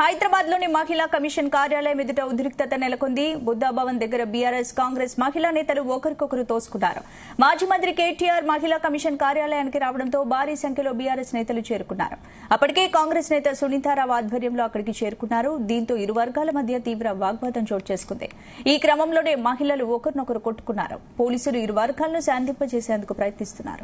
హైదరాబాద్ లోని మహిళా కమిషన్ కార్యాలయం ఎదుట ఉద్రిక్తత నెలకొంది బుద్ధా భవన్ దగ్గర బీఆర్ఎస్ కాంగ్రెస్ మహిళా నేతలు ఒకరికొకరు తోసుకున్నారు మాజీ మంత్రి కేటీఆర్ మహిళా కమిషన్ కార్యాలయానికి రావడంతో భారీ సంఖ్యలో బీఆర్ఎస్ నేతలు చేరుకున్నారు అప్పటికే కాంగ్రెస్ నేత సునీతారావు ఆధ్వర్యంలో అక్కడికి చేరుకున్నారు దీంతో ఇరు వర్గాల మధ్య తీవ్ర వాగ్వాదం చోటు చేసుకుంది ఈ క్రమంలోనే మహిళలు ఒకరినొకరు కొట్టుకున్నారు పోలీసులు ఇరు వర్గాలను శాంతింపజేసేందుకు ప్రయత్నిస్తున్నారు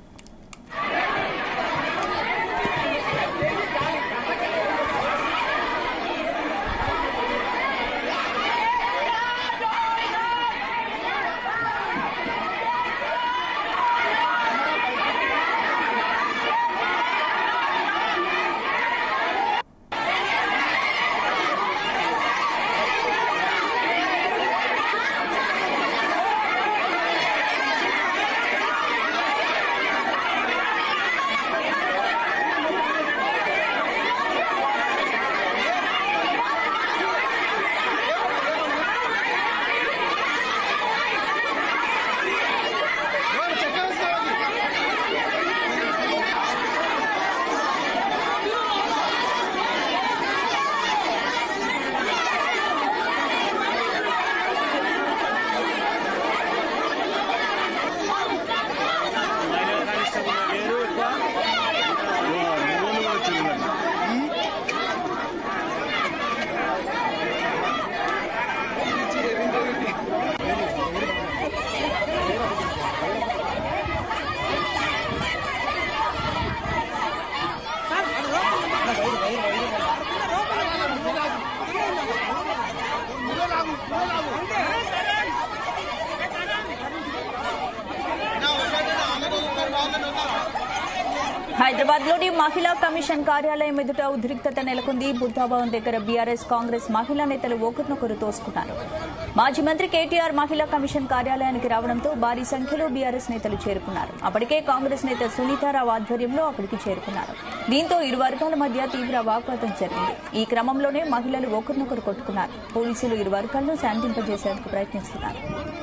హైదరాబాద్ లోని మహిళా కమిషన్ కార్యాలయం ఎదుట ఉద్రిక్తత నెలకొంది బుద్ధాభవన్ దగ్గర బీఆర్ఎస్ కాంగ్రెస్ మహిళా నేతలు ఒకరినొకరు తోసుకున్నారు మాజీ మంత్రి కేటీఆర్ మహిళా కమిషన్ కార్యాలయానికి రావడంతో భారీ సంఖ్యలో బీఆర్ఎస్ నేతలు చేరుకున్నారు అప్పటికే కాంగ్రెస్ నేత సునీతారావు ఆధ్వర్యంలో అక్కడికి చేరుకున్నారు దీంతో ఇరు వర్గాల మధ్య తీవ్ర వాగ్వాదం జరిగింది ఈ క్రమంలోనే మహిళలు ఒకరినొకరు కొట్టుకున్నారు పోలీసులు ఇరు వర్గాలను శాంతింపజేసేందుకు ప్రయత్నిస్తున్నారు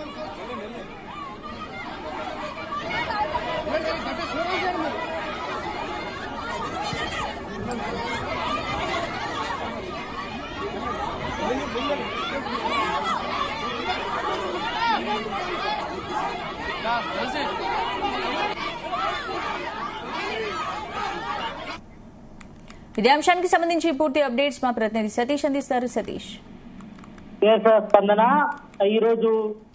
ఇదే అంశానికి సంబంధించి పూర్తి అప్డేట్స్ మా ప్రతినిధి సతీష్ అందిస్తారు సతీష్ ఎస్ స్పందన ఈ రోజు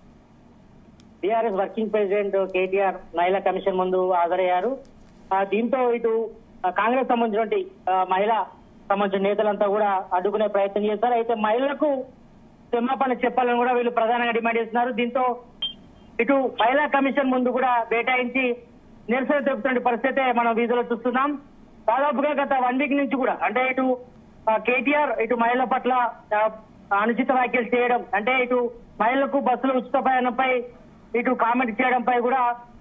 టిఆర్ఎస్ వర్కింగ్ ప్రెసిడెంట్ కేటీఆర్ మహిళా కమిషన్ ముందు హాజరయ్యారు ఆ, దీంతో ఇటు ఆ, కాంగ్రెస్ సంబంధించినటువంటి ఆ, మహిళా సంబంధించిన నేతలంతా కూడా అడ్డుకునే ప్రయత్నం చేస్తారు అయితే మహిళలకు క్షమాపణ చెప్పాలని కూడా వీళ్ళు ప్రధానంగా డిమాండ్ చేస్తున్నారు దీంతో ఇటు మహిళా కమిషన్ ముందు కూడా బేటాయించి నిరసన తెలుపుతున్న పరిస్థితి మనం వీధిలో చూస్తున్నాం దాదాపుగా గత వన్ వీక్ నుంచి కూడా అంటే ఇటు ఆ, కేటీఆర్ ఇటు మహిళల పట్ల ఆ, అనుచిత వ్యాఖ్యలు చేయడం అంటే ఇటు మహిళలకు బస్సుల ఉచిత ప్రయాణంపై ఇటు కామెంట్ చేయడంపై కూడా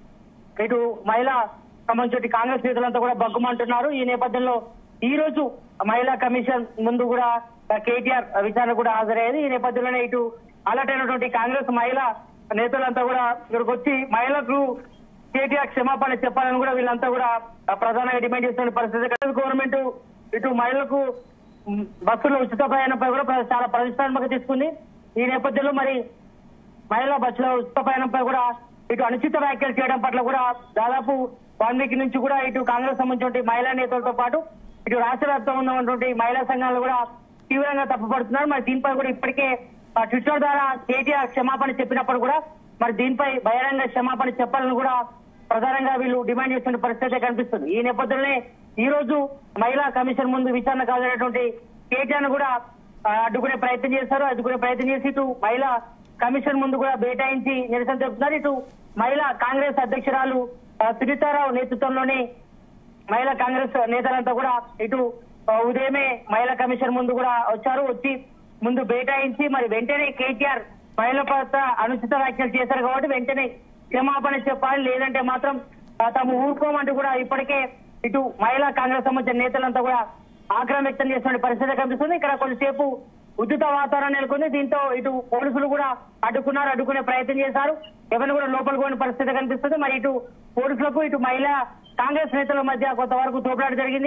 ఇటు మహిళా సంబంధించిన కాంగ్రెస్ నేతలంతా కూడా బగ్గుమంటున్నారు ఈ నేపథ్యంలో ఈ రోజు మహిళా కమిషన్ ముందు కూడా కేటీఆర్ విచారణ కూడా హాజరయ్యేది ఈ నేపథ్యంలోనే ఇటు అలర్ట్ అయినటువంటి కాంగ్రెస్ మహిళా నేతలంతా కూడా ఇక్కడికి వచ్చి మహిళలకు కేటీఆర్ క్షమాపణ చెప్పాలని కూడా వీళ్ళంతా కూడా ప్రధానంగా డిమాండ్ చేస్తున్న పరిస్థితి కాంగ్రెస్ గవర్నమెంట్ ఇటు మహిళలకు మ్, బస్సుల ఉచిత ప్రయాణంపై కూడా ప్ర- చాలా ప్రతిష్టాత్మక తీసుకుంది ఈ నేపథ్యంలో మరి మహిళా బస్సుల ఉచిత ప్రయాణంపై కూడా ఇటు అనుచిత వ్యాఖ్యలు చేయడం పట్ల కూడా దాదాపు వన్ వీక్ నుంచి కూడా ఇటు కాంగ్రెస్ సంబంధించిన మహిళా నేతలతో పాటు ఇటు రాష్ట్ర వ్యాప్తంగా ఉన్నటువంటి మహిళా సంఘాలు కూడా తీవ్రంగా తప్పుపడుతున్నారు మరి దీనిపై కూడా ఇప్పటికే ఆ, ట్విట్టర్ ద్వారా కేటీఆర్ క్షమాపణ చెప్పినప్పుడు కూడా మరి దీనిపై బహిరంగ క్షమాపణ చెప్పాలని కూడా ప్రధానంగా వీళ్ళు డిమాండ్ చేస్తున్న పరిస్థితి కనిపిస్తుంది ఈ నేపథ్యంలోనే ఈ రోజు మహిళా కమిషన్ ముందు విచారణ కాజైనటువంటి కేటీఆర్ కూడా ఆ, అడ్డుకునే ప్రయత్నం చేస్తారు అడ్డుకునే ప్రయత్నం చేసి ఇటు మహిళా కమిషన్ ముందు కూడా బేటాయించి నిరసన తెలుపుతున్నారు ఇటు మహిళా కాంగ్రెస్ అధ్యక్షురాలు ఆ, సునీతారావు నేతృత్వంలోని మహిళా కాంగ్రెస్ నేతలంతా కూడా ఇటు ఆ, ఉదయమే మహిళా కమిషన్ ముందు కూడా వచ్చారు వచ్చి ముందు బేటాయించి మరి వెంటనే కేటీఆర్ మహిళల పట్ల అనుచిత వ్యాఖ్యలు చేశారు కాబట్టి వెంటనే క్షమాపణ చెప్పాలి లేదంటే మాత్రం ఆ, తాము ఊరుకోమంటూ కూడా ఇప్పటికే ఇటు మహిళా కాంగ్రెస్ సంబంధించిన నేతలంతా కూడా ఆగ్రహం వ్యక్తం చేసిన పరిస్థితి కనిపిస్తుంది ఇక్కడ కొంతసేపు ఉద్యుత వాతావరణం నెలకొంది దీంతో ఇటు పోలీసులు కూడా అడ్డుకున్నారు అడ్డుకునే ప్రయత్నం చేశారు ఎవరిని కూడా లోపలికి పోయిన పరిస్థితి కనిపిస్తుంది మరి ఇటు పోలీసులకు ఇటు మహిళా కాంగ్రెస్ నేతల మధ్య కొంతవరకు తోపులాట జరిగింది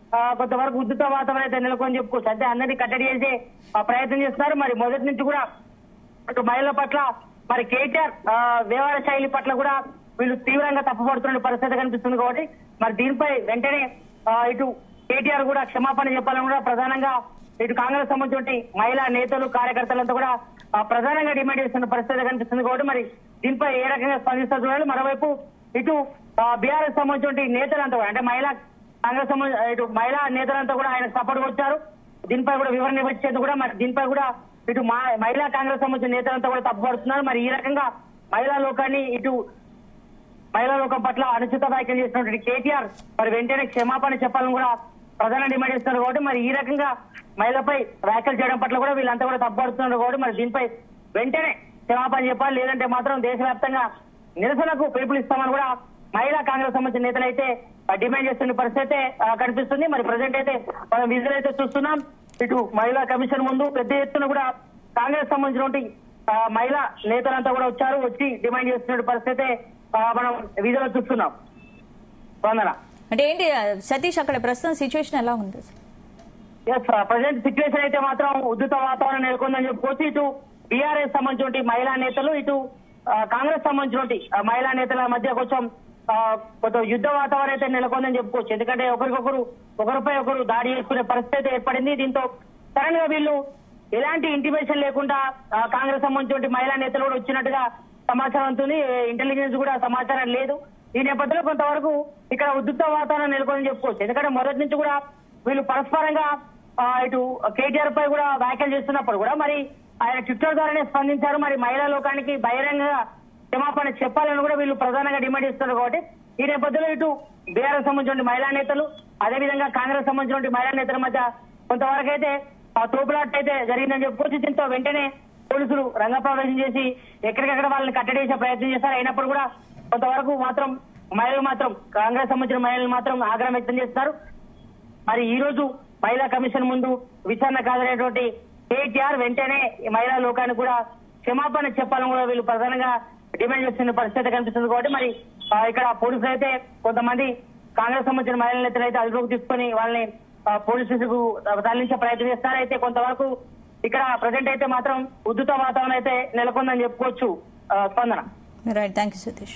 ఆ, కొంతవరకు ఉద్దుత వాతావరణం అయితే నెలకొని చెప్పుకోవచ్చు అంటే అందరినీ కట్టడి చేసే ఆ, ప్రయత్నం చేస్తున్నారు మరి మొదటి నుంచి కూడా అటు మహిళల పట్ల మరి కేటీఆర్ ఆ, వ్యవహార శైలి పట్ల కూడా వీళ్ళు తీవ్రంగా తప్పుపడుతున్న పరిస్థితి కనిపిస్తుంది కాబట్టి మరి దీనిపై వెంటనే ఆ, ఇటు కేటీఆర్ కూడా క్షమాపణ చెప్పాలని కూడా ప్రధానంగా ఇటు కాంగ్రెస్ సంబంధించి మహిళా నేతలు కార్యకర్తలంతా కూడా ఆ, ప్రధానంగా డిమాండ్ చేస్తున్న పరిస్థితి కనిపిస్తుంది కాబట్టి మరి దీనిపై ఏ రకంగా స్పందిస్తారు చూడాలి మరోవైపు ఇటు బీఆర్ఎస్ సంబంధించి నేతలంతా కూడా అంటే మహిళా కాంగ్రెస్ సంబంధించి ఇటు మహిళా నేతలంతా కూడా ఆయన సపోర్ట్ వచ్చారు దీనిపై కూడా వివరణ ఇవ్వచ్చేది కూడా మరి దీనిపై కూడా ఇటు మా మహిళా కాంగ్రెస్ సంబంధించిన నేతలంతా కూడా తప్పుపడుతున్నారు మరి ఈ రకంగా మహిళా లోకాన్ని ఇటు మహిళా లోకం పట్ల అనుచిత వ్యాఖ్యలు చేసినటువంటి కేటీఆర్ మరి వెంటనే క్షమాపణ చెప్పాలని కూడా ప్రధాన డిమాండ్ చేస్తున్నారు కాబట్టి మరి ఈ రకంగా మహిళపై వ్యాఖ్యలు చేయడం పట్ల కూడా వీళ్ళంతా కూడా తప్పుపడుతున్నారు కాబట్టి మరి దీనిపై వెంటనే క్షమాపణ చెప్పాలి లేదంటే మాత్రం దేశవ్యాప్తంగా నిరసనకు పిలుపునిస్తామని కూడా మహిళా కాంగ్రెస్ సంబంధించిన నేతలు అయితే ఆ, డిమాండ్ చేస్తున్న పరిస్థితి అయితే ఆ, కనిపిస్తుంది మరి ప్రజెంట్ అయితే మనం విజువల్ అయితే చూస్తున్నాం ఇటు మహిళా కమిషన్ ముందు పెద్ద ఎత్తున కూడా కాంగ్రెస్ సంబంధించినటువంటి ఆ, మహిళా నేతలంతా కూడా వచ్చారు వచ్చి డిమాండ్ చేస్తున్న పరిస్థితి ఆ, మనం విజువల్ చూస్తున్నాం వందన అంటే ఏంటి ఆ, సతీష్ అక్కడ ప్రస్తుతం సిచ్యువేషన్ ఎలా ఉంది ఎస్ ప్రజెంట్ సిచ్యువేషన్ అయితే మాత్రం ఉద్దుత వాతావరణం నెలకొందని చెప్పుకోవచ్చు ఇటు బీఆర్ఎస్ సంబంధించిన మహిళా నేతలు ఇటు ఆ, కాంగ్రెస్ సంబంధించిన మహిళా నేతల మధ్య కొంచెం ఆ, కొంత యుద్ధ వాతావరణం అయితే నెలకొందని చెప్పుకోవచ్చు ఎందుకంటే ఒకరికొకరు ఒకరిపై ఒకరు దాడి చేసుకునే పరిస్థితి అయితే ఏర్పడింది దీంతో సడన్ గా వీళ్ళు ఎలాంటి ఇంటిమేషన్ లేకుండా ఆ, కాంగ్రెస్ సంబంధించిన మహిళా నేతలు కూడా వచ్చినట్టుగా సమాచారం ఉంటుంది ఇంటెలిజెన్స్ కూడా సమాచారం లేదు ఈ నేపథ్యంలో కొంతవరకు ఇక్కడ ఉద్రిక్త వాతావరణం నెలకొందని చెప్పుకోవచ్చు ఎందుకంటే మొదటి నుంచి కూడా వీళ్ళు పరస్పరంగా ఆ, ఇటు కేటీఆర్ పై కూడా వ్యాఖ్యలు చేస్తున్నప్పుడు కూడా మరి ఆయన ట్విట్టర్ ద్వారానే స్పందించారు మరి మహిళా లోకానికి బహిరంగంగా క్షమాపణ చెప్పాలని కూడా వీళ్ళు ప్రధానంగా డిమాండ్ చేస్తున్నారు కాబట్టి ఈ నేపథ్యంలో ఇటు బీఆర్ఎస్ సంబంధించిన మహిళా నేతలు అదేవిధంగా కాంగ్రెస్ సంబంధించిన మహిళా నేతల మధ్య కొంతవరకు అయితే ఆ తోపులాట అయితే జరిగిందని చెప్పుకోవచ్చు దీంతో వెంటనే పోలీసులు రంగప్రవేశం చేసి ఎక్కడికక్కడ వాళ్ళని కట్టడి చేసే ప్రయత్నం చేశారు అయినప్పుడు కూడా కొంతవరకు మాత్రం మహిళలు మాత్రం కాంగ్రెస్ సంబంధించిన మహిళలు మాత్రం ఆగ్రహం వ్యక్తం చేస్తారు మరి ఈ రోజు మహిళా కమిషన్ ముందు విచారణ కాదనేటువంటి కేటీఆర్ వెంటనే ఈ మహిళా లోకానికి కూడా క్షమాపణ చెప్పాలని కూడా వీళ్ళు ప్రధానంగా డిమాండ్ చేస్తున్న పరిస్థితి కనిపిస్తుంది కాబట్టి మరి ఆ, ఇక్కడ పోలీసులు అయితే కొంతమంది కాంగ్రెస్ సంబంధించిన మహిళా నేతలు అయితే అదుపులోకి తీసుకొని వాళ్ళని ఆ, పోలీస్ స్టేషన్కు తరలించే ప్రయత్నం చేస్తారు అయితే కొంతవరకు ఇక్కడ ప్రజెంట్ అయితే మాత్రం ఉద్దుత వాతావరణం అయితే నెలకొందని చెప్పుకోవచ్చు ఆ, Spandana right thank you Satish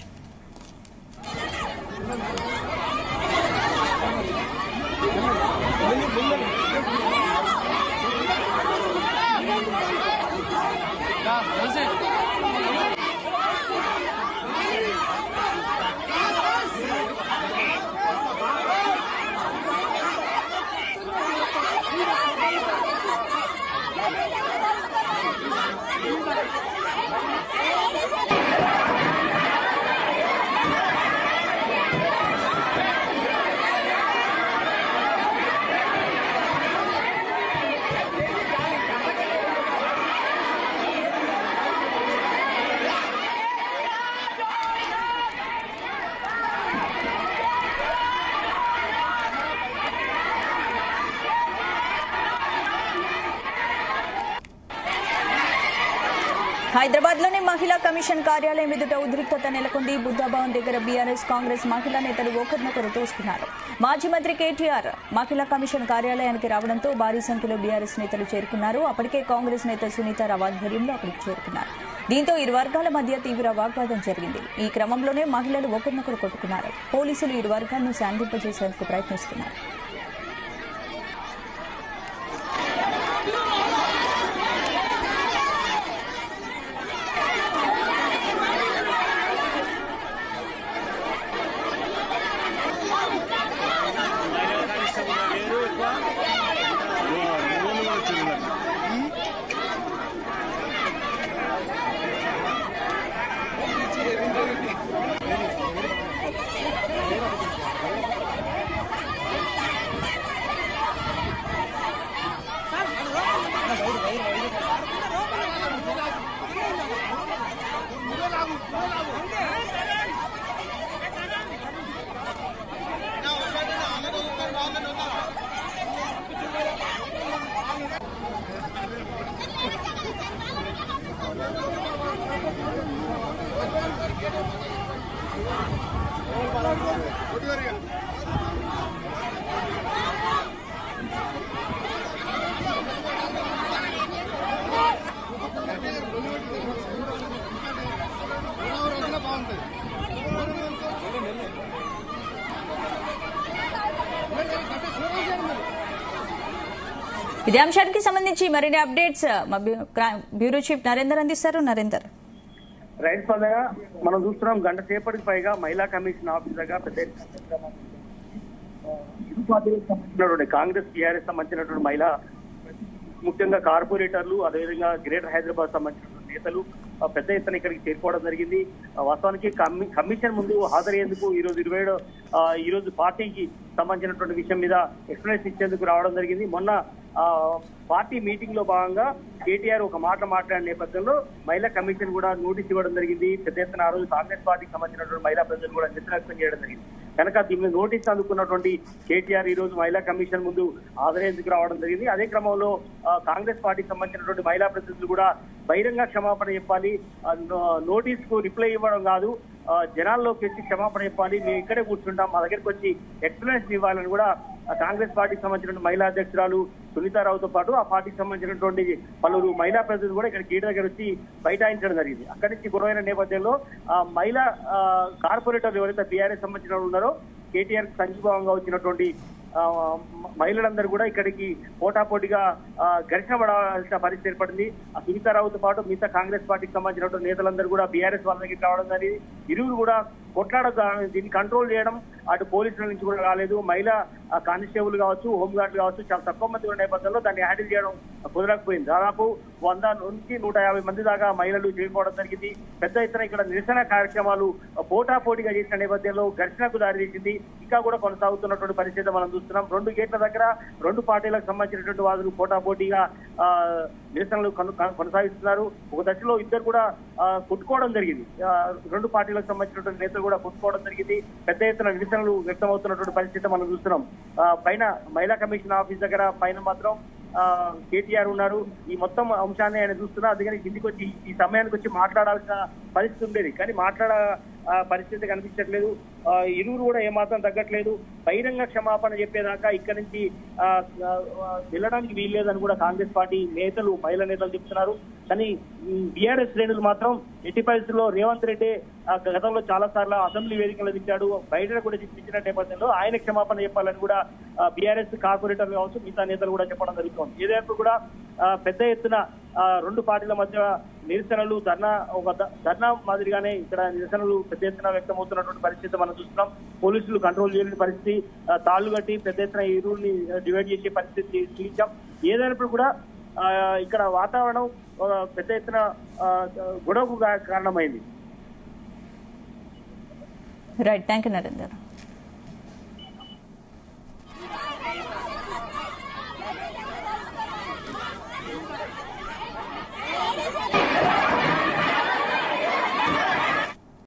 Hyderabad లోని మహిళా కమిషన్ కార్యాలయం ఎదుట ఉద్రిక్తత నెలకొంది బుద్ధాభవన్ దగ్గర బీఆర్ఎస్ కాంగ్రెస్ మహిళా నేతలు ఒకరినొకరు తోసుకున్నారు మాజీ మంత్రి కేటీఆర్ మహిళా కమిషన్ కార్యాలయానికి రావడంతో భారీ సంఖ్యలో బీఆర్ఎస్ నేతలు చేరుకున్నారు అప్పటికే కాంగ్రెస్ నేత సునీతారావు ఆధ్వర్యంలో అక్కడికి చేరుకున్నారు దీంతో ఇరు వర్గాల మధ్య తీవ్ర వాగ్వాదం జరిగింది ఈ క్రమంలోనే మహిళలు ఒకరినొకరు కొట్టుకున్నారు పోలీసులు ఇరు వర్గాలను శాంతింపజేసేందుకు ప్రయత్నిస్తున్నారు ఇదే అంశానికి సంబంధించి మరిన్ని అప్డేట్స్ మా బ్యూ- క్రా- బ్యూరో చీఫ్ నరేందర్ అందిస్తారు నరేందర్ రైట్ స్పందన మనం చూస్తున్నాం గంట సేపటికి పైగా మహిళా కమిషన్ ఆఫీస్ దగ్గర పెద్ద ఎత్తున ఇరు పార్టీలకు సంబంధించినటువంటి కాంగ్రెస్ టీఆర్ఎస్ సంబంధించినటువంటి మహిళా ముఖ్యంగా కార్పొరేటర్లు అదేవిధంగా గ్రేటర్ హైదరాబాద్ సంబంధించినటువంటి నేతలు ఆ, పెద్ద ఎత్తున ఇక్కడికి చేరుకోవడం జరిగింది ఆ, వాస్తవానికి కమి- కమిషన్ ముందు హాజరయ్యేందుకు ఈ రోజు ఇరవై ఏడు ఆ, ఈ రోజు పార్టీకి సంబంధించినటువంటి విషయం మీద ఎక్స్ప్లెనేషన్ ఇచ్చేందుకు రావడం జరిగింది మొన్న ఆ, పార్టీ మీటింగ్ లో భాగంగా కేటీఆర్ ఒక మాట మాట్లాడిన నేపథ్యంలో మహిళా కమిషన్ కూడా నోటీస్ ఇవ్వడం జరిగింది పెద్ద ఎత్తున ఆ రోజు కాంగ్రెస్ పార్టీకి సంబంధించినటువంటి మహిళా ప్రజలు కూడా నిరసన వ్యక్తం చేయడం జరిగింది కనుక దీని మీద నోటీస్ అందుకున్నటువంటి కేటీఆర్ ఈ రోజు మహిళా కమిషన్ ముందు హాజరయ్యేందుకు రావడం జరిగింది అదే క్రమంలో ఆ, కాంగ్రెస్ పార్టీకి సంబంధించినటువంటి మహిళా ప్రతినిధులు కూడా బహిరంగ క్షమాపణ చెప్పాలి ఆ, నో- నోటీస్ కు రిప్లై ఇవ్వడం కాదు ఆ, జనాల్లోకి వచ్చి క్షమాపణ చెప్పాలి మేము ఇక్కడే కూర్చుంటాం మా దగ్గరికి వచ్చి ఎక్స్ప్లెనేషన్ ఇవ్వాలని కూడా ఆ, కాంగ్రెస్ పార్టీకి సంబంధించిన మహిళా అధ్యక్షురాలు సునీతారావుతో పాటు ఆ పార్టీకి సంబంధించినటువంటి పలువురు మహిళా ప్రతినిధులు కూడా ఇక్కడ గేట్ దగ్గర వచ్చి బైఠాయించడం జరిగింది అక్కడి నుంచి గొడవైన నేపథ్యంలో ఆ మహిళా ఆ, కార్పొరేటర్లు ఎవరైతే బీఆర్ఎస్ సంబంధించిన వాళ్ళు ఉన్నారో కేటీఆర్ సంఘీభావంగా వచ్చినటువంటి ఆ, మ- మహిళలందరూ కూడా ఇక్కడికి పోటాపోటీగా ఆ, ఘర్షణ పడాల్సిన పరిస్థితి ఏర్పడింది ఆ సునీతారావుతో పాటు మిగతా కాంగ్రెస్ పార్టీకి సంబంధించినటువంటి నేతలందరూ కూడా బీఆర్ఎస్ వాళ్ళ దగ్గరికి రావడం జరిగింది ఇరువురు కూడా కొట్లాడ దీన్ని కంట్రోల్ చేయడం అటు పోలీసుల నుంచి కూడా రాలేదు మహిళా ఆ, కానిస్టేబుల్ కావచ్చు హోంగార్డ్ కావచ్చు చాలా తక్కువ మంది ఉన్న నేపథ్యంలో దాన్ని హ్యాండిల్ చేయడం కుదరకపోయింది దాదాపు వంద నుంచి నూట యాభై మంది దాకా మహిళలు చేరుకోవడం జరిగింది పెద్ద ఎత్తున ఇక్కడ నిరసన కార్యక్రమాలు పోటా పోటీగా చేసిన నేపథ్యంలో ఘర్షణకు దారితీసింది ఇంకా కూడా కొనసాగుతున్నటువంటి పరిస్థితి మనం చూస్తున్నాం రెండు గేట్ల దగ్గర రెండు పార్టీలకు సంబంధించినటువంటి వాదులు పోటా పోటీగా ఆ, నిరసనలు కొన- కొన- కొనసాగిస్తున్నారు ఒక దశలో ఇద్దరు కూడా ఆ, కొట్టుకోవడం జరిగింది ఆ, రెండు పార్టీలకు సంబంధించినటువంటి నేతలు కూడా కొట్టుకోవడం జరిగింది పెద్ద ఎత్తున నిరసనలు వ్యక్తమవుతున్నటువంటి పరిస్థితి మనం చూస్తున్నాం ఆ, పైన మహిళా కమిషన్ ఆఫీస్ దగ్గర పైన మాత్రం ఆ, కేటీఆర్ ఉన్నారు ఈ మొత్తం అంశాన్ని ఆయన చూస్తున్నా అందుకని కిందికి వచ్చి ఈ సమయానికి వచ్చి మాట్లాడాల్సిన పరిస్థితి ఉండేది కానీ మాట్లాడ ఆ, పరిస్థితి కనిపించట్లేదు ఆ, ఇరువురు కూడా ఏమాత్రం తగ్గట్లేదు బహిరంగ క్షమాపణ చెప్పేదాకా ఇక్కడి నుంచి ఆ, ఆ, వెళ్ళడానికి వీల్లేదని కూడా కాంగ్రెస్ పార్టీ నేతలు మహిళా నేతలు చెప్తున్నారు కానీ బీఆర్ఎస్ శ్రేణులు మాత్రం ఎట్టి పరిస్థితుల్లో రేవంత్ రెడ్డి ఆ, గతంలో చాలా సార్లు అసెంబ్లీ వేదికలు తిట్టాడు బయట కూడా ఇచ్చిన నేపథ్యంలో ఆయన క్షమాపణ చెప్పాలని కూడా బీఆర్ఎస్ కార్పొరేటర్లు కావచ్చు మిగతా నేతలు కూడా చెప్పడం జరుగుతోంది ఏదైనా కూడా ఆ, పెద్ద ఎత్తున ఆ, రెండు పార్టీల మధ్య నిరసనలు ధర్నా ఒక ధ- ధర్నా మాదిరిగానే ఇక్కడ నిరసనలు పెద్ద ఎత్తున వ్యక్తమవుతున్నటువంటి పరిస్థితి మనం చూస్తున్నాం పోలీసులు కంట్రోల్ చేయలేని పరిస్థితి ఆ, తాళ్లు కట్టి పెద్ద ఎత్తున ఈ రూల్ని డివైడ్ చేసే పరిస్థితి చూపించాం ఏదైనప్పుడు కూడా ఆ, ఇక్కడ వాతావరణం ఒక పెద్ద ఎత్తున ఆ, గొడవకు కా- కారణమైంది రైట్ థ్యాంక్ యూ నరేందర్